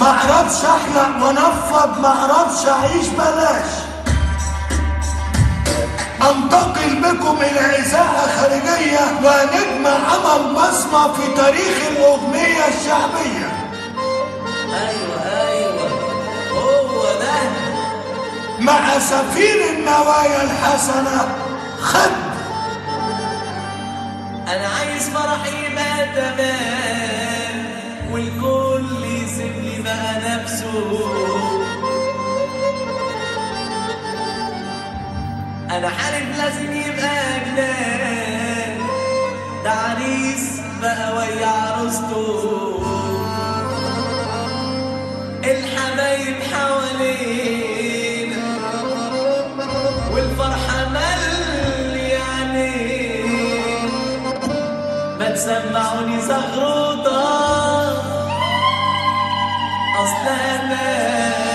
معرفش احلق وانفض معرفش اعيش بلاش انتقل بكم الى اذاعه خارجيه ونجمع عمل بصمه في تاريخ الاغنيه الشعبيه ايوه ايوه هو ده مع سفير النوايا الحسنه خد انا عايز فرحي يبقى تمام والكل يسيب لي بقى نفسه انا حارب لازم يبقى جنان ده عريس بقى ويا عروسته الحبايب حوالينا والفرحة مليانة ما تسمعوني زغروطة أصل أنا